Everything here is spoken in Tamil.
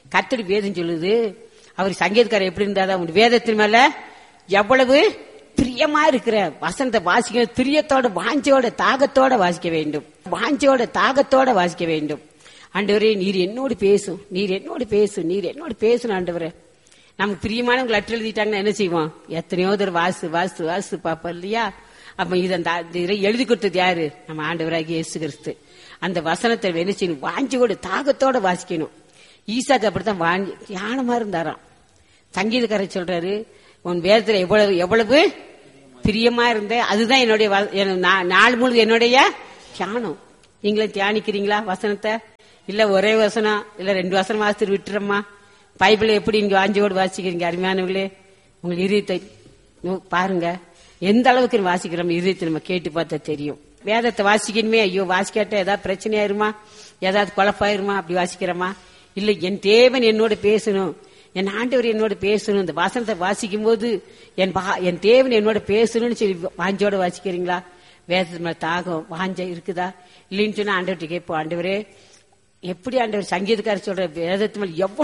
கத்தடி வேதம் சொல்லுது அவர் சங்கீதக்காரர் எப்படி இருந்தாதான் உன் வேதத்தின் மேல எவ்வளவு பிரியமா இருக்கிற வசனத்தை வாசிக்க பிரியத்தோட வாஞ்சோட தாகத்தோட வாசிக்க வேண்டும் வாஞ்சோட தாகத்தோட வாசிக்க வேண்டும் ஆண்டவரே நீர் என்னோடு பேசும் நீர் என்னோடு பேசும் நீர் என்னோடு பேசணும் ஆண்டவரே நமக்கு பிரியமானவங்க லெட்டர் எழுதிட்டாங்கன்னா என்ன செய்வோம் எத்தனையோ தடவை வாசு வாசு வாசு பாப்போம் இல்லையா அப்ப இதை அந்த இதை எழுதி கொடுத்தது யாரு நம்ம ஆண்டவராகி இயேசு கிறிஸ்து அந்த வசனத்தை என்ன செய்யணும் வாஞ்சியோட தாகத்தோட வாசிக்கணும் ஈசாக்கு அப்படித்தான் வாஞ்சி ஞானமா இருந்தாராம் சங்கீதக்காரர் சொல்றாரு உன் வேதத்துல எவ்வளவு எவ்வளவு பிரியமா இருந்த அதுதான் என்னுடைய வ- என் நா- நாள் முழுது என்னுடைய தியானம் நீங்களும் தியானிக்கிறீங்களா வசனத்தை இல்ல ஒரே வசனம் இல்ல ரெண்டு வசனம் வாசித்து விட்டுறம்மா பைபிளை எப்படி நீங்க வாஞ்சியோடு வாசிக்கிறீங்க அருமையானவங்களே உங்க இதயத்தை நோ- பாருங்க எந்த அளவுக்கு நம்ம வாசிக்கிறோம் இதயத்தை நம்ம கேட்டு பார்த்தா தெரியும் வேதத்தை வாசிக்கணுமே ஐயோ வாசிக்காட்ட ஏதாவது பிரச்சனையாயிருமா ஏதாவது குழப்பாயிருமா அப்படி வாசிக்கிறோமா இல்ல என் தேவன் என்னோட பேசணும் என் ஆண்டவர் என்னோட பேசணும் இந்த வசனத்தை வாசிக்கும் போது என் பா- என் தேவன் என்னோட பேசணும்னு சொல்லி வாஞ்சோட வாசிக்கிறீங்களா வேதத்து மேல தாகம் வாஞ்ச இருக்குதா இல்லைன்னு சொன்னா ஆண்டவர்கிட்ட கேட்போம் ஆண்டவரே எப்படி ஆண்டவர் சங்கீதக்காரர் சொல்ற வேதத்து மேல எவ்வளவு